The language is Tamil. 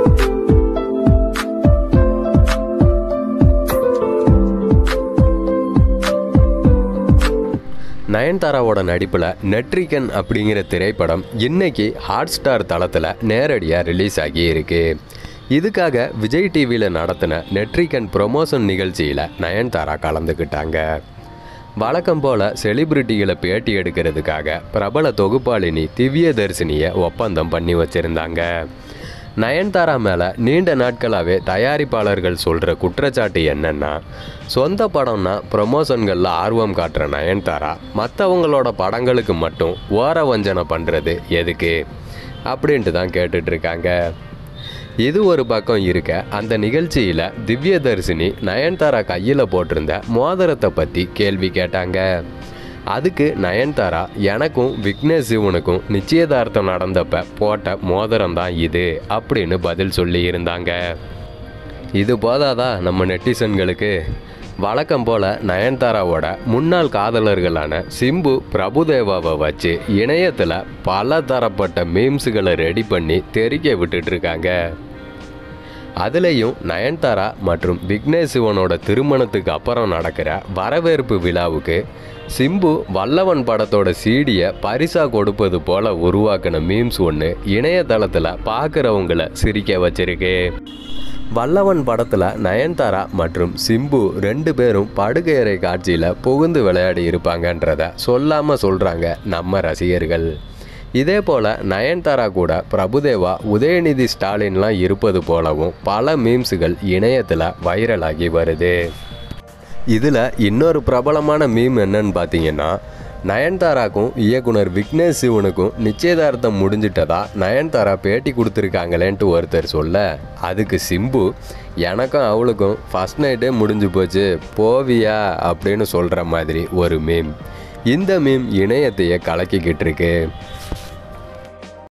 நயன்தாராவோட நடிப்பில் நெட்ரிகன் அப்படிங்கிற திரைப்படம் இன்னைக்கு ஹாட் ஸ்டார் தளத்தில் நேரடியாக ரிலீஸ் ஆகி இருக்கு இதுக்காக விஜய் டிவியில் நடத்தின நெட்ரிகன் ப்ரொமோஷன் நிகழ்ச்சியில் நயன்தாரா கலந்துக்கிட்டாங்க வழக்கம் போல் செலிபிரிட்டிகளை பேட்டி எடுக்கிறதுக்காக பிரபல தொகுப்பாளினி திவ்ய தர்சினியை ஒப்பந்தம் பண்ணி வச்சுருந்தாங்க நயன்தாரா மேலே நீண்ட நாட்களாகவே தயாரிப்பாளர்கள் சொல்கிற குற்றச்சாட்டு என்னன்னா சொந்த படம்னா ப்ரொமோஷன்களில் ஆர்வம் காட்டுற நயன்தாரா மற்றவங்களோட படங்களுக்கு மட்டும் ஓர வஞ்சனை பண்ணுறது எதுக்கு அப்படின்ட்டு தான் கேட்டுட்ருக்காங்க இது ஒரு பக்கம் இருக்க அந்த நிகழ்ச்சியில் திவ்ய தர்சினி நயன்தாரா கையில் போட்டிருந்த மோதிரத்தை பற்றி கேள்வி கேட்டாங்க அதுக்கு நயன்தாரா எனக்கும் விக்னேஷ் சிவனுக்கும் நிச்சயதார்த்தம் நடந்தப்ப போட்ட மோதிரம் தான் இது அப்படின்னு பதில் சொல்லி இருந்தாங்க இது போதாதா நம்ம நெட்டிசன்களுக்கு வழக்கம் போல நயன்தாராவோட முன்னாள் காதலர்களான சிம்பு பிரபுதேவாவை வச்சு இணையத்தில் பல தரப்பட்ட மீம்ஸுகளை ரெடி பண்ணி தெரிக்க விட்டுட்டு இருக்காங்க அதுலேயும் நயன்தாரா மற்றும் விக்னேஷ் சிவனோட திருமணத்துக்கு அப்புறம் நடக்கிற வரவேற்பு விழாவுக்கு சிம்பு வல்லவன் படத்தோட சீடியை பரிசா கொடுப்பது போல உருவாக்கின மீம்ஸ் ஒன்று இணையதளத்தில் பார்க்குறவங்கள சிரிக்க வச்சிருக்கு வல்லவன் படத்தில் நயன்தாரா மற்றும் சிம்பு ரெண்டு பேரும் படுகையறை காட்சியில் புகுந்து விளையாடி இருப்பாங்கன்றத சொல்லாமல் சொல்கிறாங்க நம்ம ரசிகர்கள் இதே போல் நயன்தாரா கூட பிரபுதேவா உதயநிதி ஸ்டாலின்லாம் இருப்பது போலவும் பல மீம்ஸுகள் இணையத்தில் வைரலாகி வருது இதில் இன்னொரு பிரபலமான மீம் என்னன்னு பார்த்தீங்கன்னா நயன்தாராக்கும் இயக்குனர் விக்னேஷ் சிவனுக்கும் நிச்சயதார்த்தம் முடிஞ்சிட்டதா நயன்தாரா பேட்டி கொடுத்துருக்காங்களேன்ட்டு ஒருத்தர் சொல்ல அதுக்கு சிம்பு எனக்கும் அவளுக்கும் ஃபஸ்ட் நைட்டே முடிஞ்சு போச்சு போவியா அப்படின்னு சொல்கிற மாதிரி ஒரு மீம் இந்த மீம் இணையத்தையே கலக்கிக்கிட்டு இருக்கு